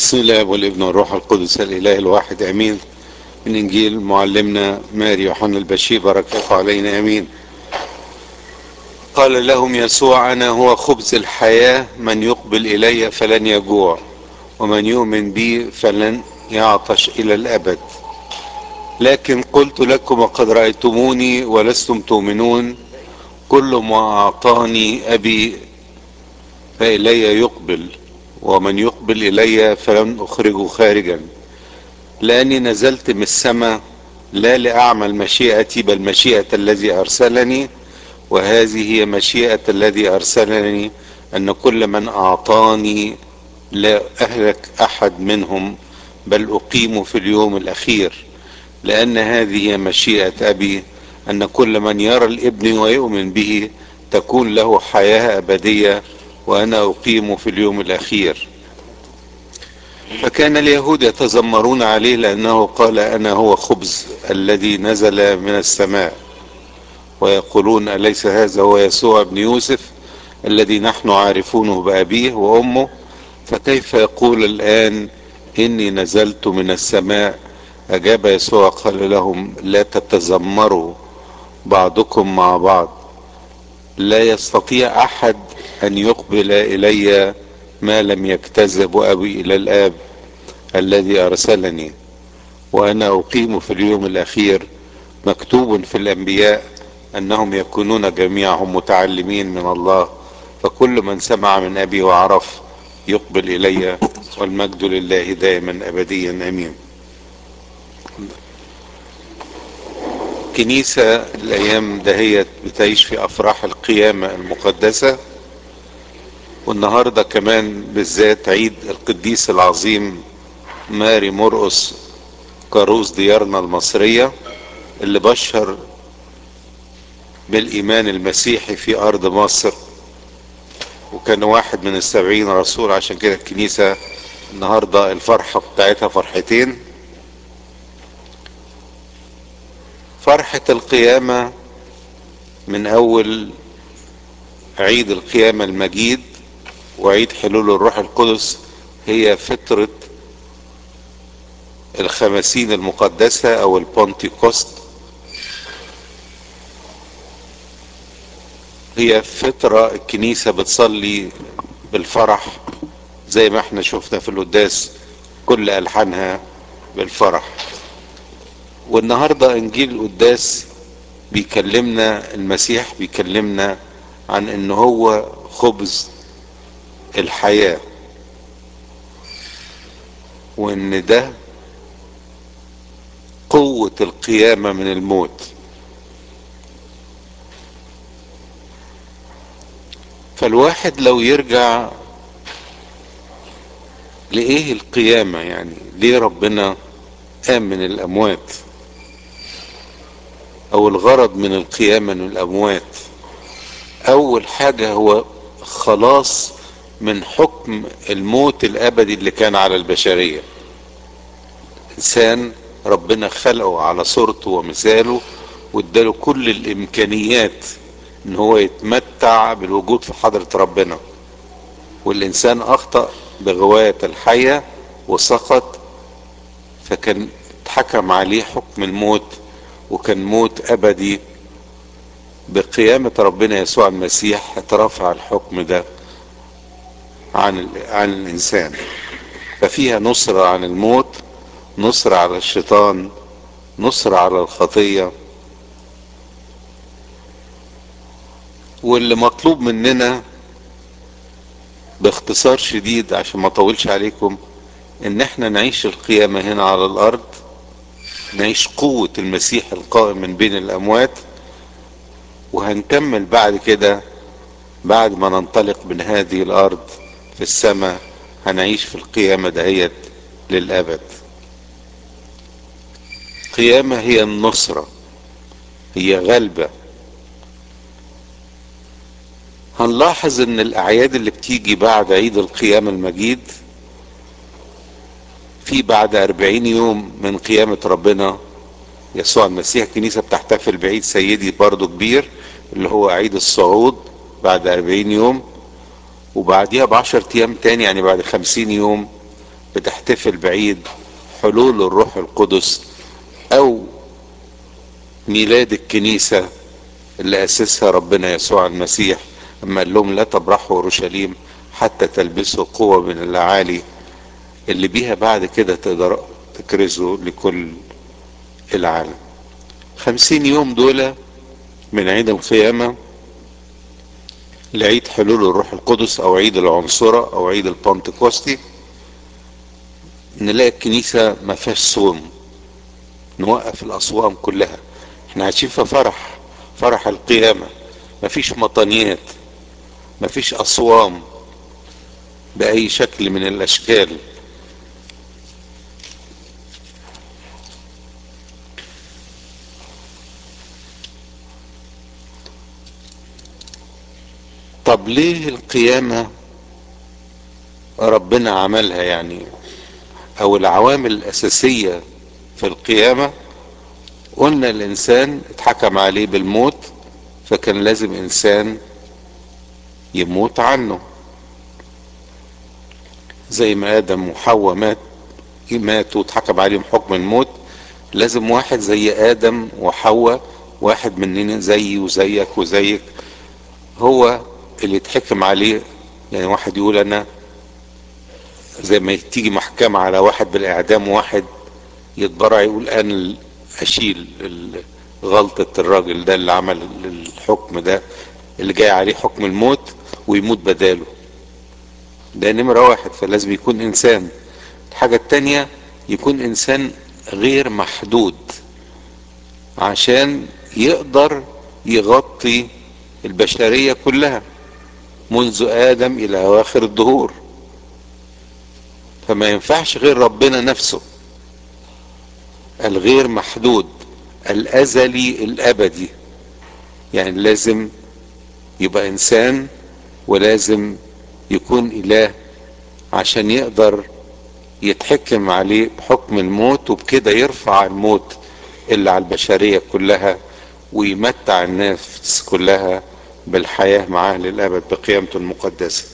بسم الله والابن والروح القدس الاله الواحد امين من انجيل معلمنا ماري يوحنا البشير بركاته علينا امين قال لهم يسوع انا هو خبز الحياه من يقبل الي فلن يجوع ومن يؤمن بي فلن يعطش الى الابد لكن قلت لكم وقد رايتموني ولستم تؤمنون كل ما اعطاني ابي فالي يقبل ومن يقبل الي فلن اخرجه خارجا لاني نزلت من السماء لا لاعمل مشيئتي بل مشيئه الذي ارسلني وهذه هي مشيئه الذي ارسلني ان كل من اعطاني لا اهلك احد منهم بل اقيم في اليوم الاخير لان هذه هي مشيئه ابي ان كل من يرى الابن ويؤمن به تكون له حياه ابديه وانا اقيم في اليوم الاخير فكان اليهود يتذمرون عليه لانه قال انا هو خبز الذي نزل من السماء ويقولون اليس هذا هو يسوع ابن يوسف الذي نحن عارفونه بابيه وامه فكيف يقول الان اني نزلت من السماء اجاب يسوع قال لهم لا تتذمروا بعضكم مع بعض لا يستطيع احد ان يقبل الي ما لم يكتذب ابي الى الاب الذي ارسلني وانا اقيم في اليوم الاخير مكتوب في الانبياء انهم يكونون جميعهم متعلمين من الله فكل من سمع من ابي وعرف يقبل الي والمجد لله دائما ابديا امين كنيسة الايام دهيت بتعيش في افراح القيامة المقدسة والنهاردة كمان بالذات عيد القديس العظيم ماري مرقس كاروس ديارنا المصرية اللي بشر بالايمان المسيحي في ارض مصر وكان واحد من السبعين رسول عشان كده الكنيسة النهاردة الفرحة بتاعتها فرحتين فرحة القيامة من اول عيد القيامة المجيد وعيد حلول الروح القدس هي فترة الخمسين المقدسة او البونتيكوست هي فترة الكنيسة بتصلي بالفرح زي ما احنا شفنا في القداس كل ألحانها بالفرح والنهاردة انجيل القداس بيكلمنا المسيح بيكلمنا عن ان هو خبز الحياة وان ده قوة القيامة من الموت فالواحد لو يرجع لإيه القيامة يعني ليه ربنا قام من الأموات أو الغرض من القيامة من الأموات أول حاجة هو خلاص من حكم الموت الأبدي اللي كان على البشرية إنسان ربنا خلقه على صورته ومثاله واداله كل الإمكانيات ان هو يتمتع بالوجود في حضرة ربنا والانسان اخطأ بغواية الحية وسقط فكان اتحكم عليه حكم الموت وكان موت ابدي بقيامة ربنا يسوع المسيح اترفع الحكم ده عن عن الانسان ففيها نصرة عن الموت نصرة على الشيطان نصرة على الخطيه واللي مطلوب مننا باختصار شديد عشان ما اطولش عليكم ان احنا نعيش القيامة هنا على الارض نعيش قوة المسيح القائم من بين الاموات وهنكمل بعد كده بعد ما ننطلق من هذه الارض في السماء هنعيش في القيامة دهيت للابد قيامة هي النصرة هي غلبة هنلاحظ ان الاعياد اللي بتيجي بعد عيد القيامة المجيد في بعد اربعين يوم من قيامة ربنا يسوع المسيح الكنيسة بتحتفل بعيد سيدي برضو كبير اللي هو عيد الصعود بعد اربعين يوم وبعديها بعشر ايام تاني يعني بعد خمسين يوم بتحتفل بعيد حلول الروح القدس او ميلاد الكنيسة اللي اسسها ربنا يسوع المسيح اما قال لهم لا تبرحوا اورشليم حتى تلبسوا قوة من الاعالي اللي بيها بعد كده تقدر تكرزوا لكل العالم خمسين يوم دول من عيد القيامة لعيد حلول الروح القدس او عيد العنصرة او عيد البنتكوستي نلاقي الكنيسة ما فيهاش صوم نوقف الاصوام كلها احنا عايشين في فرح فرح القيامة مفيش مطانيات مفيش اصوام باي شكل من الاشكال طب ليه القيامة ربنا عملها يعني او العوامل الاساسية في القيامة قلنا الانسان اتحكم عليه بالموت فكان لازم انسان يموت عنه زي ما ادم وحواء مات ماتوا واتحكم عليهم حكم الموت لازم واحد زي ادم وحواء واحد مننا زيي وزيك وزيك هو اللي يتحكم عليه يعني واحد يقول انا زي ما تيجي محكمة على واحد بالاعدام واحد يتبرع يقول انا اشيل غلطة الراجل ده اللي عمل الحكم ده اللي جاي عليه حكم الموت ويموت بداله ده نمرة واحد فلازم يكون انسان الحاجة التانية يكون انسان غير محدود عشان يقدر يغطي البشرية كلها منذ ادم الى اواخر الدهور فما ينفعش غير ربنا نفسه الغير محدود الازلي الابدي يعني لازم يبقى انسان ولازم يكون اله عشان يقدر يتحكم عليه بحكم الموت وبكده يرفع الموت اللي على البشرية كلها ويمتع الناس كلها بالحياة معاه للأبد بقيامته المقدسة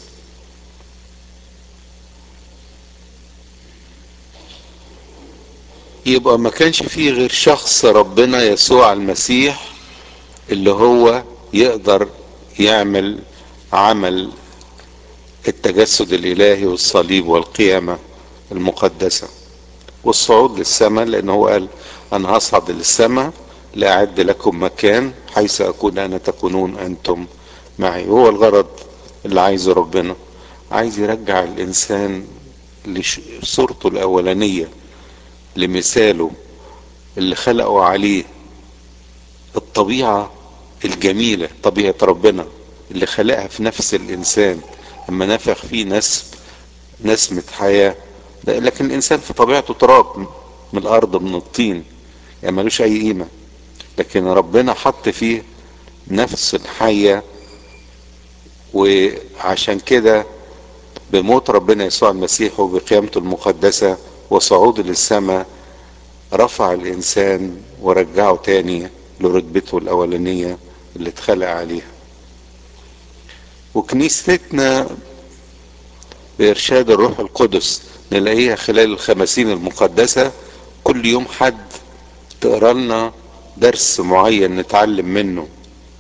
يبقى ما كانش فيه غير شخص ربنا يسوع المسيح اللي هو يقدر يعمل عمل التجسد الالهي والصليب والقيامة المقدسة والصعود للسماء لان هو قال انا هصعد للسماء لاعد لكم مكان حيث اكون انا تكونون انتم معي هو الغرض اللي عايزه ربنا عايز يرجع الانسان لصورته الاولانيه لمثاله اللي خلقه عليه الطبيعة الجميلة طبيعة ربنا اللي خلقها في نفس الإنسان لما نفخ فيه نسم نسمة حياة لكن الإنسان في طبيعته تراب من الأرض من الطين يعني ملوش أي قيمة لكن ربنا حط فيه نفس الحية وعشان كده بموت ربنا يسوع المسيح وبقيامته المقدسة وصعوده للسماء رفع الانسان ورجعه تاني لرتبته الاولانية اللي اتخلق عليها وكنيستنا بارشاد الروح القدس نلاقيها خلال الخمسين المقدسة كل يوم حد تقرا لنا درس معين نتعلم منه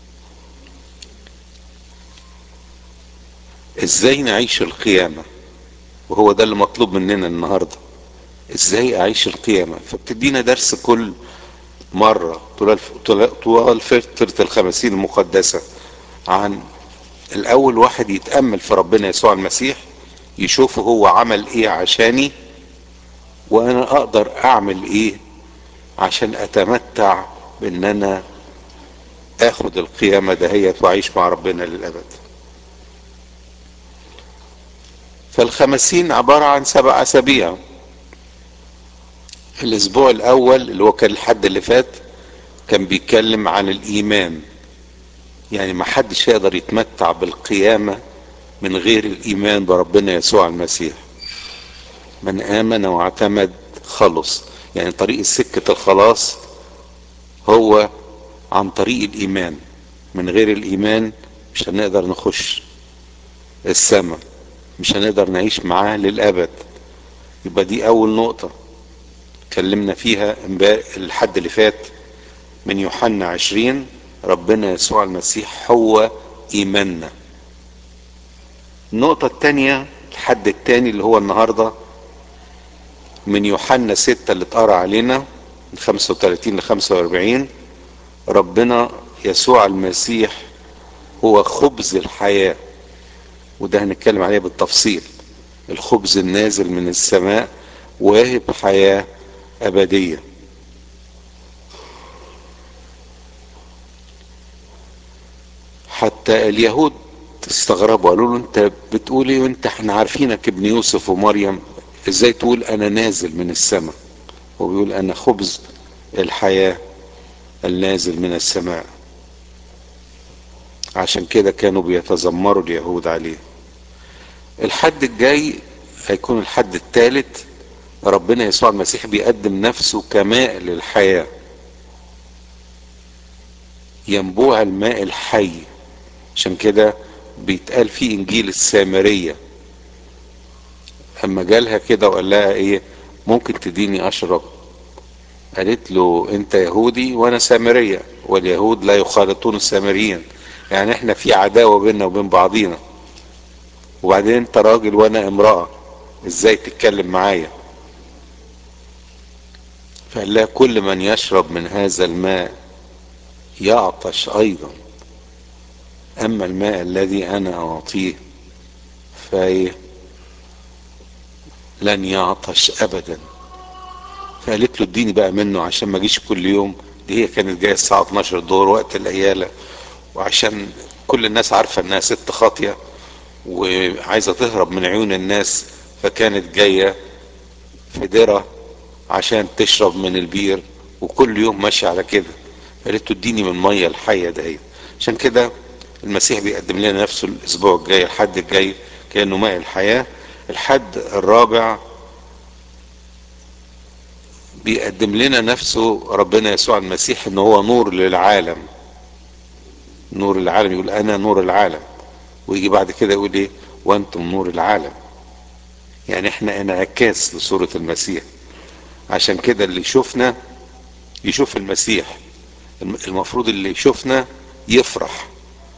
ازاي نعيش القيامة وهو ده اللي مطلوب مننا النهاردة ازاي اعيش القيامة فبتدينا درس كل مرة طوال, طوال فترة الخمسين المقدسة عن الاول واحد يتأمل في ربنا يسوع المسيح يشوف هو عمل ايه عشاني وانا اقدر اعمل ايه عشان اتمتع بان انا اخد القيامة دهيت واعيش مع ربنا للابد فالخمسين عبارة عن سبع اسابيع الاسبوع الاول اللي هو كان الحد اللي فات كان بيتكلم عن الايمان يعني ما حدش يقدر يتمتع بالقيامة من غير الايمان بربنا يسوع المسيح من امن واعتمد خلص يعني طريق سكة الخلاص هو عن طريق الايمان من غير الايمان مش هنقدر نخش السماء مش هنقدر نعيش معاه للابد يبقى دي اول نقطة اتكلمنا فيها الحد اللي فات من يوحنا عشرين ربنا يسوع المسيح هو ايماننا النقطة التانية الحد التاني اللي هو النهاردة من يوحنا ستة اللي اتقرا علينا من 35 ل 45 ربنا يسوع المسيح هو خبز الحياة وده هنتكلم عليه بالتفصيل الخبز النازل من السماء واهب حياة أبدية حتى اليهود استغربوا قالوا له انت بتقول ايه وانت احنا عارفينك ابن يوسف ومريم ازاي تقول انا نازل من السماء وبيقول انا خبز الحياة النازل من السماء عشان كده كانوا بيتذمروا اليهود عليه الحد الجاي هيكون الحد الثالث ربنا يسوع المسيح بيقدم نفسه كماء للحياة ينبوع الماء الحي عشان كده بيتقال في انجيل السامرية اما جالها كده وقال لها ايه ممكن تديني اشرب قالت له انت يهودي وانا سامرية واليهود لا يخالطون السامريين يعني احنا في عداوة بيننا وبين بعضينا وبعدين انت راجل وانا امرأة ازاي تتكلم معايا فقال لها كل من يشرب من هذا الماء يعطش ايضا اما الماء الذي انا اعطيه فايه لن يعطش ابدا فقالت له اديني بقى منه عشان ما اجيش كل يوم دي هي كانت جايه الساعه 12 الظهر وقت العياله وعشان كل الناس عارفه انها ست خاطيه وعايزه تهرب من عيون الناس فكانت جايه في درة عشان تشرب من البير وكل يوم ماشيه على كده قالت له اديني من الميه الحيه دهيت عشان كده المسيح بيقدم لنا نفسه الاسبوع الجاي الحد الجاي كانه ماء الحياه الحد الرابع بيقدم لنا نفسه ربنا يسوع المسيح ان هو نور للعالم نور العالم يقول انا نور العالم ويجي بعد كده يقول ايه وانتم نور العالم يعني احنا انعكاس لصورة المسيح عشان كده اللي يشوفنا يشوف المسيح المفروض اللي يشوفنا يفرح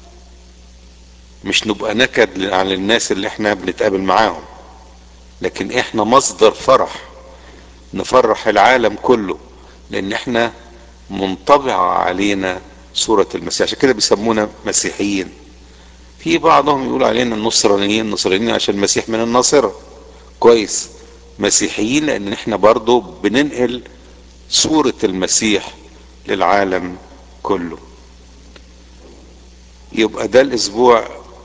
مش نبقى نكد على الناس اللي احنا بنتقابل معاهم لكن احنا مصدر فرح نفرح العالم كله لان احنا منطبعة علينا صورة المسيح عشان كده بيسمونا مسيحيين في بعضهم يقول علينا النصرانيين نصرانيين عشان المسيح من الناصرة كويس مسيحيين لان احنا برضو بننقل صورة المسيح للعالم كله يبقى ده الاسبوع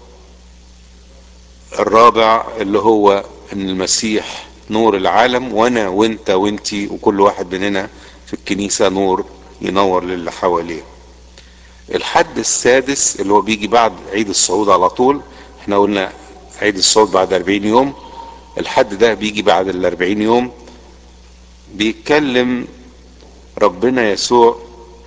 الرابع اللي هو ان المسيح نور العالم وانا وانت وانتي وكل واحد مننا في الكنيسة نور ينور للي حواليه الحد السادس اللي هو بيجي بعد عيد الصعود على طول احنا قلنا عيد الصعود بعد 40 يوم الحد ده بيجي بعد ال 40 يوم بيتكلم ربنا يسوع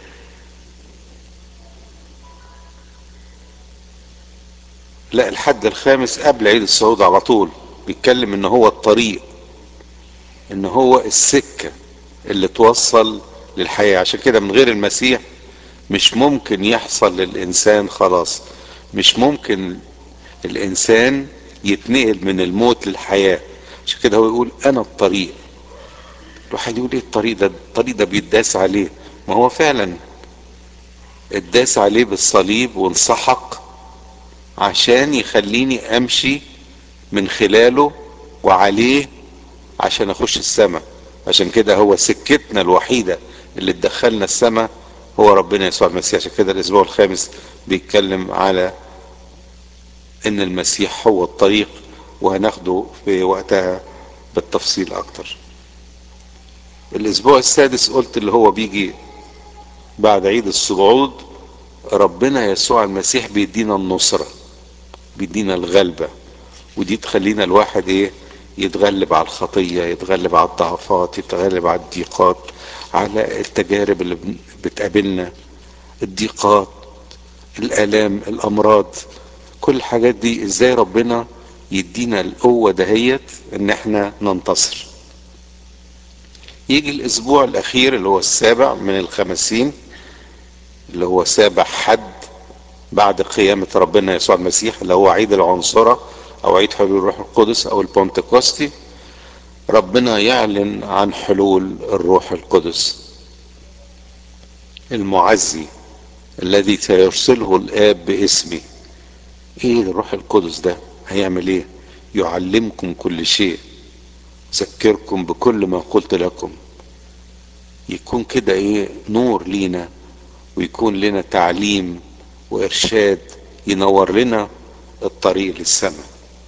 لا الحد الخامس قبل عيد الصعود على طول بيتكلم ان هو الطريق ان هو السكة اللي توصل للحياة عشان كده من غير المسيح مش ممكن يحصل للإنسان خلاص مش ممكن الإنسان يتنقل من الموت للحياة عشان كده هو يقول أنا الطريق الواحد يقول ايه الطريق ده الطريق ده بيتداس عليه ما هو فعلا اتداس عليه بالصليب وانسحق عشان يخليني امشي من خلاله وعليه عشان اخش السماء عشان كده هو سكتنا الوحيدة اللي تدخلنا السماء هو ربنا يسوع المسيح عشان كده الاسبوع الخامس بيتكلم على ان المسيح هو الطريق وهناخده في وقتها بالتفصيل اكتر الاسبوع السادس قلت اللي هو بيجي بعد عيد الصعود ربنا يسوع المسيح بيدينا النصرة بيدينا الغلبة ودي تخلينا الواحد ايه يتغلب على الخطية يتغلب على الضعفات يتغلب على الضيقات على التجارب اللي بتقابلنا الضيقات الالام الامراض كل الحاجات دي ازاي ربنا يدينا القوة دهيت ان احنا ننتصر يجي الاسبوع الاخير اللي هو السابع من الخمسين اللي هو سابع حد بعد قيامة ربنا يسوع المسيح اللي هو عيد العنصرة او عيد حلول الروح القدس او البنتكوستي ربنا يعلن عن حلول الروح القدس المعزي الذي سيرسله الاب باسمي ايه الروح القدس ده هيعمل ايه يعلمكم كل شيء ذكركم بكل ما قلت لكم يكون كده ايه نور لينا ويكون لنا تعليم وارشاد ينور لنا الطريق للسماء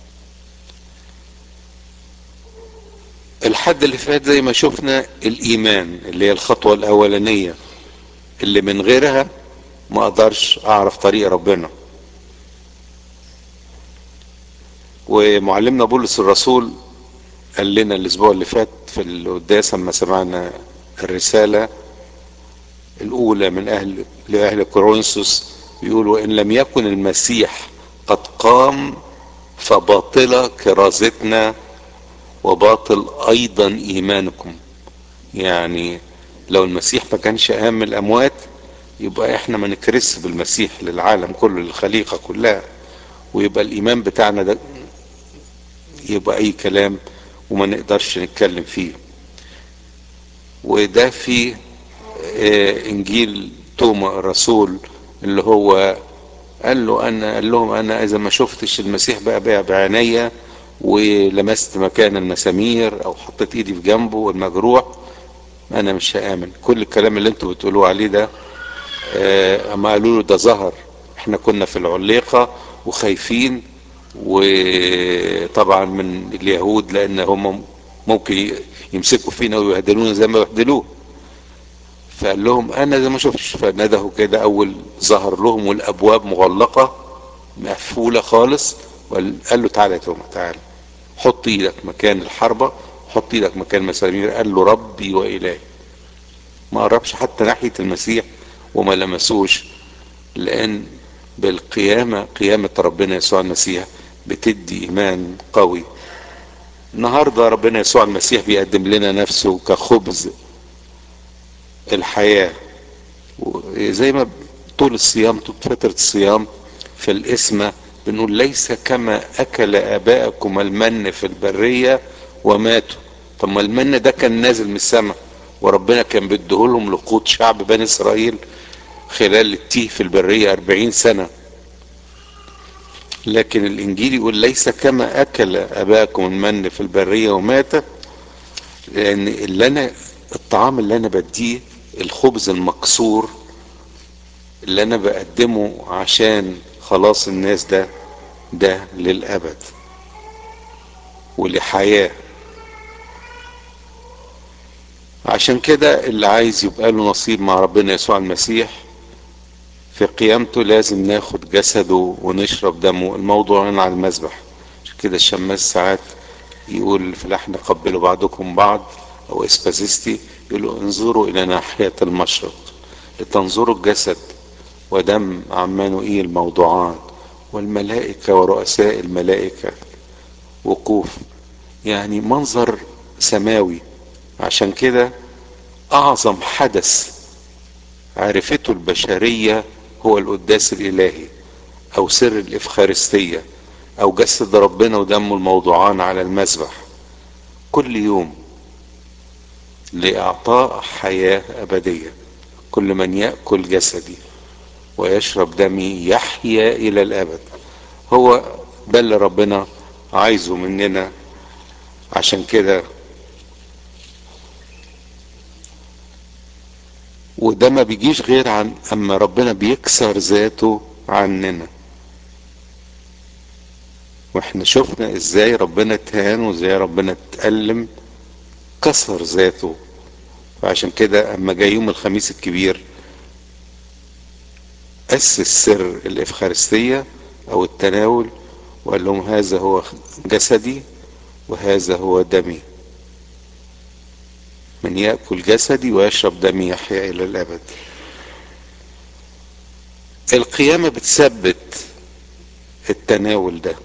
الحد اللي فات زي ما شفنا الايمان اللي هي الخطوة الاولانية اللي من غيرها ما اقدرش اعرف طريق ربنا ومعلمنا بولس الرسول قال لنا الاسبوع اللي فات في القداس لما سمعنا الرسالة الاولى من اهل لاهل كورنثوس بيقول وان لم يكن المسيح قد قام فباطلة كرازتنا وباطل ايضا ايمانكم يعني لو المسيح ما كانش قام من الاموات يبقى احنا ما نكرس بالمسيح للعالم كله للخليقة كلها ويبقى الايمان بتاعنا ده يبقى اي كلام وما نقدرش نتكلم فيه وده في انجيل توما الرسول اللي هو قال له انا قال لهم انا اذا ما شفتش المسيح بقى بقى بعينيا ولمست مكان المسامير او حطيت ايدي في جنبه والمجروح انا مش هامن كل الكلام اللي انتوا بتقولوه عليه ده اما قالوا له ده ظهر احنا كنا في العليقه وخايفين وطبعا من اليهود لان هم ممكن يمسكوا فينا ويبهدلونا زي ما بهدلوه فقال لهم انا زي ما شفتش فنده كده اول ظهر لهم والابواب مغلقه مقفوله خالص وقال له تعالى يا توما تعالى حط ايدك مكان الحربه حط ايدك مكان مسامير قال له ربي والهي ما قربش حتى ناحيه المسيح وما لمسوش لان بالقيامه قيامه ربنا يسوع المسيح بتدي ايمان قوي النهارده ربنا يسوع المسيح بيقدم لنا نفسه كخبز الحياه زي ما طول الصيام طول فتره الصيام في الاسمه بنقول ليس كما اكل اباءكم المن في البريه وماتوا طب ما المن ده كان نازل من السماء وربنا كان بيديهولهم لقوت شعب بني اسرائيل خلال التيه في البريه أربعين سنه لكن الانجيل يقول ليس كما اكل اباكم المن في البريه ومات لان اللي انا الطعام اللي انا بديه الخبز المكسور اللي انا بقدمه عشان خلاص الناس ده ده للابد ولحياه عشان كده اللي عايز يبقى له نصيب مع ربنا يسوع المسيح في قيامته لازم ناخد جسده ونشرب دمه الموضوع هنا على المذبح عشان كده الشماس ساعات يقول في لحن قبلوا بعضكم بعض او اسبازيستي يقولوا انظروا الى ناحية المشرق لتنظروا الجسد ودم عمانوئيل موضوعان والملائكة ورؤساء الملائكة وقوف يعني منظر سماوي عشان كده اعظم حدث عرفته البشرية هو القداس الالهي او سر الافخارستية او جسد ربنا ودمه الموضوعان على المذبح كل يوم لاعطاء حياة ابدية كل من يأكل جسدي ويشرب دمي يحيا الى الابد هو ده اللي ربنا عايزه مننا عشان كده وده ما بيجيش غير عن اما ربنا بيكسر ذاته عننا واحنا شفنا ازاي ربنا اتهان وازاي ربنا اتألم كسر ذاته فعشان كده اما جاي يوم الخميس الكبير اسس سر الافخارستية او التناول وقال لهم هذا هو جسدي وهذا هو دمي من يأكل جسدي ويشرب دمي يحيا إلى الأبد القيامة بتثبت التناول ده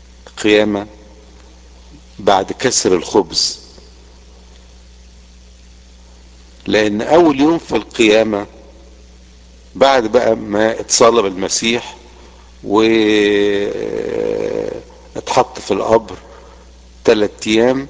قيامة بعد كسر الخبز لان اول يوم في القيامة بعد بقى ما اتصلب المسيح واتحط في القبر ثلاث ايام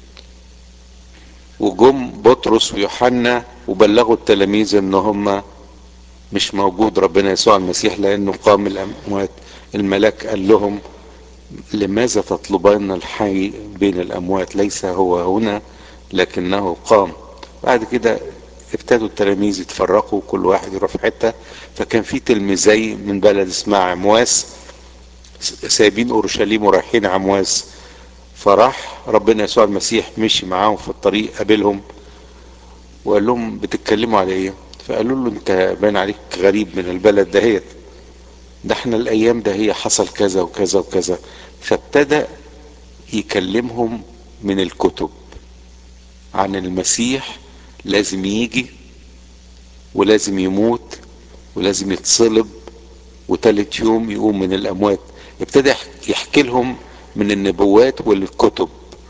وجم بطرس ويوحنا وبلغوا التلاميذ ان هم مش موجود ربنا يسوع المسيح لانه قام الاموات الملاك قال لهم لماذا تطلبان الحي بين الاموات ليس هو هنا لكنه قام بعد كده ابتدوا التلاميذ يتفرقوا كل واحد يروح في حته فكان في تلميذي من بلد اسمها عمواس سايبين اورشليم ورايحين عمواس فراح ربنا يسوع المسيح مشي معاهم في الطريق قابلهم وقال لهم بتتكلموا على ايه فقالوا له انت باين عليك غريب من البلد دهيت ده احنا الايام ده هي حصل كذا وكذا وكذا فابتدى يكلمهم من الكتب عن المسيح لازم يجي ولازم يموت ولازم يتصلب وتالت يوم يقوم من الاموات ابتدى يحكي لهم من النبوات والكتب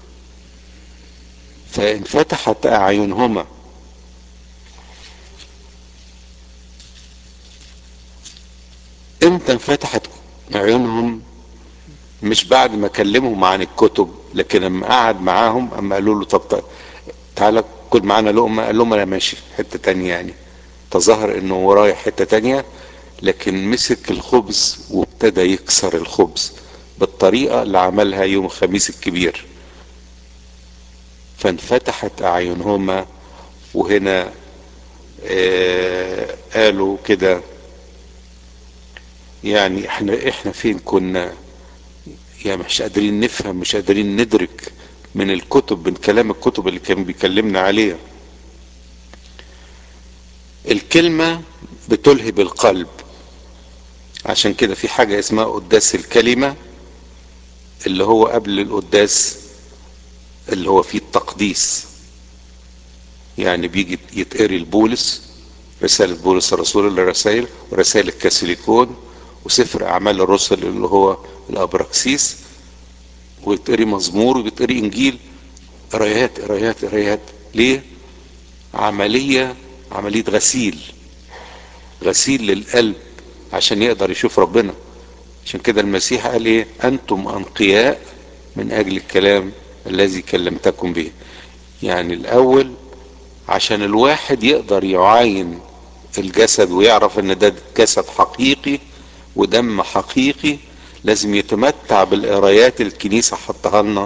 فانفتحت اعينهما امتى انفتحت عيونهم مش بعد ما كلمهم عن الكتب لكن لما قعد معاهم اما قالوا له طب تعالى كل معانا لقمه قال لهم انا ماشي حته تانية يعني تظاهر انه ورايا حته تانية لكن مسك الخبز وابتدى يكسر الخبز بالطريقه اللي عملها يوم الخميس الكبير فانفتحت اعينهما وهنا آه قالوا كده يعني احنا احنا فين كنا يعني مش قادرين نفهم مش قادرين ندرك من الكتب من كلام الكتب اللي كان بيكلمنا عليها الكلمة بتلهب القلب عشان كده في حاجة اسمها قداس الكلمة اللي هو قبل القداس اللي هو فيه التقديس يعني بيجي يتقري البولس رسالة بولس الرسول للرسائل ورسائل الكاثوليكون وسفر أعمال الرسل اللي هو الأبراكسيس ويتقري مزمور ويتقري إنجيل قرايات قرايات قرايات ليه؟ عملية عملية غسيل غسيل للقلب عشان يقدر يشوف ربنا عشان كده المسيح قال ايه انتم انقياء من اجل الكلام الذي كلمتكم به يعني الاول عشان الواحد يقدر يعاين الجسد ويعرف ان ده جسد حقيقي ودم حقيقي لازم يتمتع بالقرايات الكنيسة حطها لنا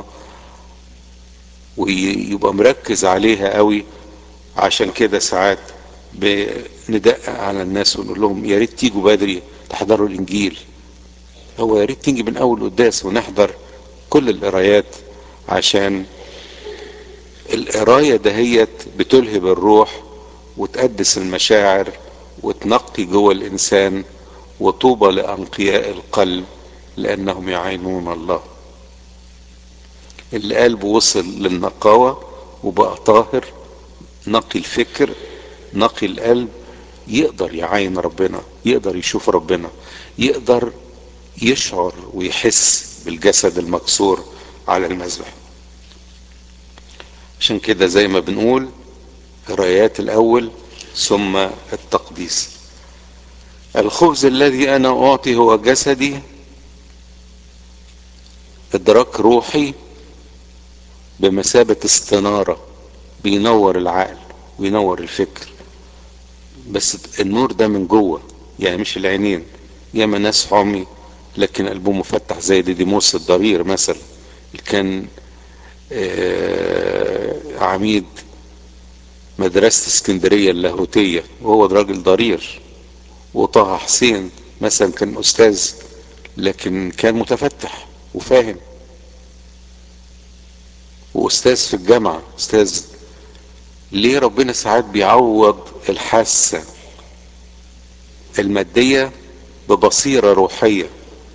ويبقى مركز عليها قوي عشان كده ساعات بندقق على الناس ونقول لهم يا ريت تيجوا بدري تحضروا الانجيل هو يا ريت تيجي من اول قداس ونحضر كل القرايات عشان القرايه دهيت بتلهب الروح وتقدس المشاعر وتنقي جوه الانسان وطوبى لانقياء القلب لانهم يعينون الله اللي قلبه وصل للنقاوه وبقى طاهر نقي الفكر نقي القلب يقدر يعاين ربنا يقدر يشوف ربنا يقدر يشعر ويحس بالجسد المكسور على المذبح عشان كده زي ما بنقول قرايات الاول ثم التقديس الخبز الذي انا اعطي هو جسدي ادراك روحي بمثابة استنارة بينور العقل وينور الفكر بس النور ده من جوه يعني مش العينين ياما ناس عمي لكن قلبه مفتح زي ديديموس الضرير مثلا اللي كان عميد مدرسة اسكندرية اللاهوتية وهو راجل ضرير وطه حسين مثلا كان أستاذ لكن كان متفتح وفاهم وأستاذ في الجامعة أستاذ ليه ربنا ساعات بيعوض الحاسة المادية ببصيرة روحية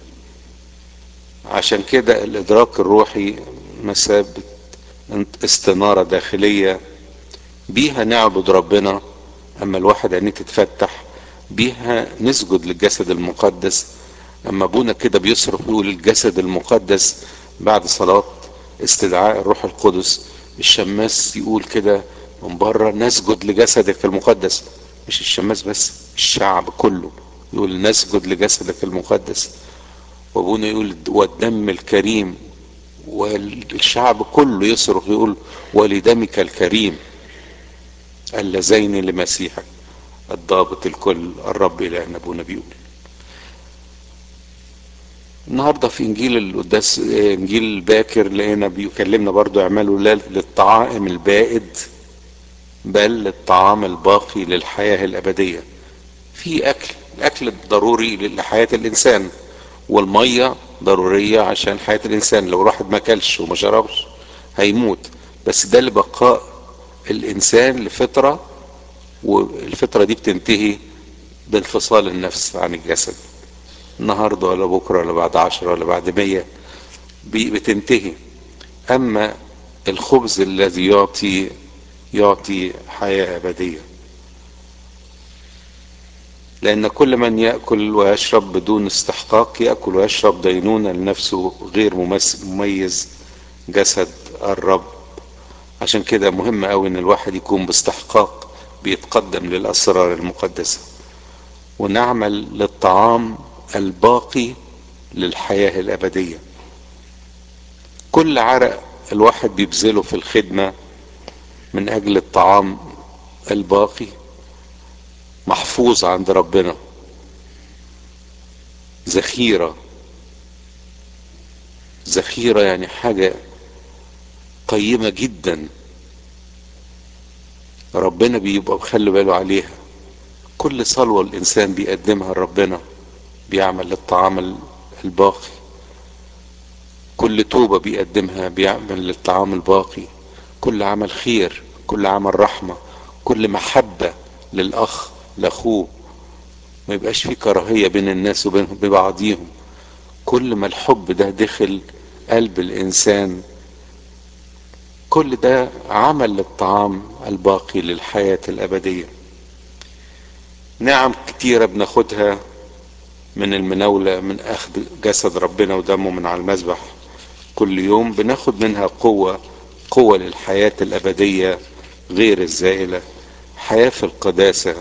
عشان كده الإدراك الروحي مثابة استنارة داخلية بيها نعبد ربنا أما الواحد عينيه تتفتح بيها نسجد للجسد المقدس أما أبونا كده بيصرخ يقول الجسد المقدس بعد صلاة استدعاء الروح القدس الشماس يقول كده من بره نسجد لجسدك المقدس مش الشماس بس الشعب كله يقول نسجد لجسدك المقدس وابونا يقول والدم الكريم والشعب كله يصرخ يقول ولدمك الكريم اللذين لمسيحك الضابط الكل الرب إلهنا أبونا بيقول النهارده في انجيل القداس انجيل الباكر لقينا بيكلمنا برضو اعملوا لا للطعام البائد بل للطعام الباقي للحياه الابديه في اكل الاكل ضروري لحياه الانسان والميه ضروريه عشان حياه الانسان لو واحد ما اكلش وما شربش هيموت بس ده لبقاء الانسان لفتره والفتره دي بتنتهي بانفصال النفس عن الجسد النهارده ولا بكره ولا بعد عشرة ولا بعد مية بتنتهي اما الخبز الذي يعطي يعطي حياة ابدية لان كل من يأكل ويشرب بدون استحقاق يأكل ويشرب دينونة لنفسه غير مميز جسد الرب عشان كده مهم قوي ان الواحد يكون باستحقاق بيتقدم للاسرار المقدسة ونعمل للطعام الباقي للحياة الأبدية كل عرق الواحد بيبذله في الخدمة من أجل الطعام الباقي محفوظ عند ربنا ذخيرة ذخيرة يعني حاجة قيمة جدا ربنا بيبقى مخلي باله عليها كل صلوة الإنسان بيقدمها لربنا بيعمل للطعام الباقي كل توبة بيقدمها بيعمل للطعام الباقي كل عمل خير كل عمل رحمة كل محبة للأخ لأخوه ما يبقاش في كراهية بين الناس وبينهم ببعضيهم كل ما الحب ده دخل قلب الإنسان كل ده عمل للطعام الباقي للحياة الأبدية نعم كتيرة بناخدها من المناولة من أخذ جسد ربنا ودمه من على المذبح كل يوم بناخد منها قوة قوة للحياة الأبدية غير الزائلة حياة في القداسة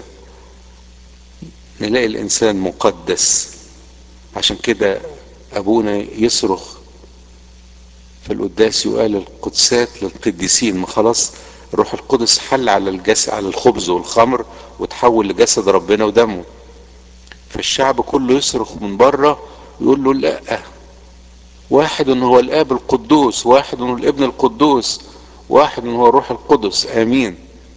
نلاقي الإنسان مقدس عشان كده أبونا يصرخ في القداس يقال القدسات للقديسين ما خلاص الروح القدس حل على الجسد على الخبز والخمر وتحول لجسد ربنا ودمه فالشعب كله يصرخ من بره يقول له لا واحد هو الاب القدوس واحد هو الابن القدوس واحد هو الروح القدس امين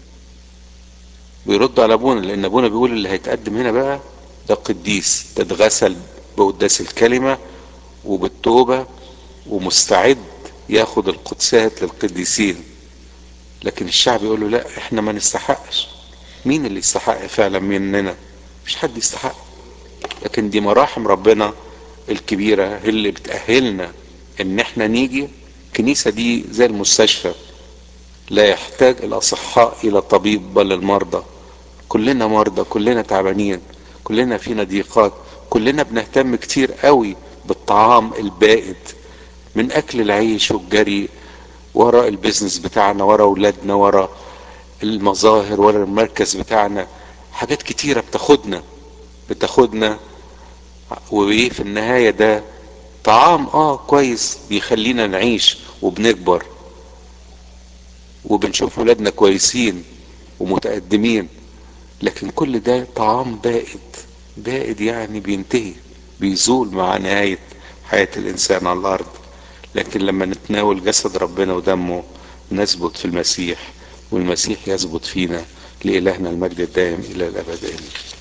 بيرد على ابونا لان ابونا بيقول اللي هيتقدم هنا بقى ده قديس ده اتغسل بقداس الكلمه وبالتوبه ومستعد ياخد القدسات للقديسين لكن الشعب يقول له لا احنا ما نستحقش مين اللي يستحق فعلا مننا مش حد يستحق لكن دي مراحم ربنا الكبيرة هي اللي بتأهلنا ان احنا نيجي الكنيسة دي زي المستشفى لا يحتاج الاصحاء الى طبيب بل المرضى كلنا مرضى كلنا تعبانين كلنا فينا ضيقات كلنا بنهتم كتير قوي بالطعام البائد من اكل العيش والجري ورا البيزنس بتاعنا ورا اولادنا ورا المظاهر ورا المركز بتاعنا حاجات كتيرة بتاخدنا بتاخدنا وايه في النهاية ده طعام اه كويس بيخلينا نعيش وبنكبر وبنشوف ولادنا كويسين ومتقدمين لكن كل ده طعام بائد بائد يعني بينتهي بيزول مع نهاية حياة الإنسان على الأرض لكن لما نتناول جسد ربنا ودمه نثبت في المسيح والمسيح يثبت فينا لإلهنا المجد الدائم إلى الأبد آمين